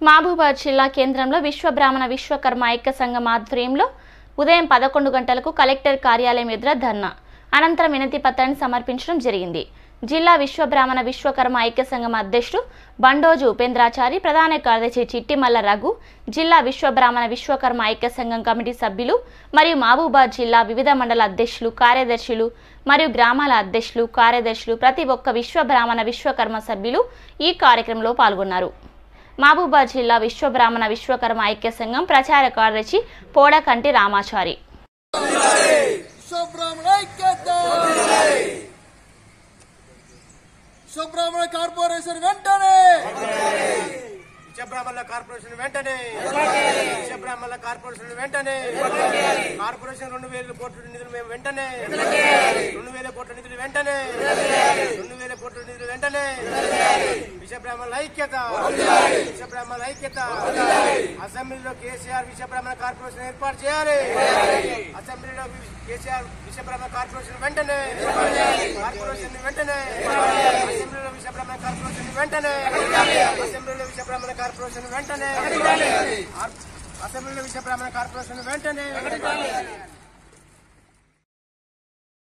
మహబూబాద్ జిల్లా కేంద్రంలో విశ్వ బ్రాహ్మణ విశ్వకర్మ ఐక్య సంఘం ఆధ్వర్యంలో ఉదయం పదకొండు గంటలకు కలెక్టర్ కార్యాలయం ఎదుర ధర్నా అనంతరం వినతి పత్రాన్ని సమర్పించడం జరిగింది జిల్లా విశ్వ బ్రాహ్మణ విశ్వకర్మ ఐక్య సంఘం అధ్యక్షుడు బండోజు ఉపేంద్రాచారి ప్రధాన కార్యదర్శి చిట్టిమల్ల రఘు జిల్లా విశ్వ బ్రాహ్మణ విశ్వకర్మ ఐక్య సంఘం కమిటీ సభ్యులు మరియు మహబూబాద్ జిల్లా వివిధ మండల అధ్యక్షులు కార్యదర్శులు మరియు గ్రామాల అధ్యక్షులు కార్యదర్శులు ప్రతి ఒక్క విశ్వ బ్రాహ్మణ విశ్వకర్మ సభ్యులు ఈ కార్యక్రమంలో పాల్గొన్నారు మహబూబాద్ జిల్లా విశ్వ బ్రాహ్మణ విశ్వకర్మ ఐక్య సంఘం ప్రచార కార్యదర్శి పోడకంటి రామాచారి విశ్వబ్రాహ్మణ ఐక్యత విశ్వబ్రాహ్మణ కార్పొరేషన్ వెంటనే విశ్వబ్రాహ్మణుల కార్పొరేషన్ వెంటనే విశ్వబ్రాహ్మణుల కార్పొరేషన్ వెంటనే కార్పొరేషన్ రెండు వేల కోట్ల నిధులు మేము వెంటనే రెండు వేల కోట్ల నిధులు వెంటనే రెండు వేల కోట్ల నిధులు వెంటనే విశ్వబ్రాహ్మణుల ఐక్యత విశ్వబ్రాహ్మణుల ఐక్యత అసెంబ్లీలో కేసీఆర్ విశ్వబ్రాహ్మణ కార్పొరేషన్ ఏర్పాటు చేయాలి అసెంబ్లీలో కేసీఆర్ విశ్వబ్రాహ్మణ కార్పొరేషన్ వెంటనే కార్పొరేషన్ వెంటనే అసెంబ్లీలో విశ్వబ్రాహ్మణ కార్పొరేషన్ వెంటనే అసెంబ్లీలో విశ్వబ్రాహ్మణ కార్పొరేషన్ వెంటనే అసెంబ్లీలో విశ్వబ్రాహ్మణ కార్పొరేషన్ వెంటనే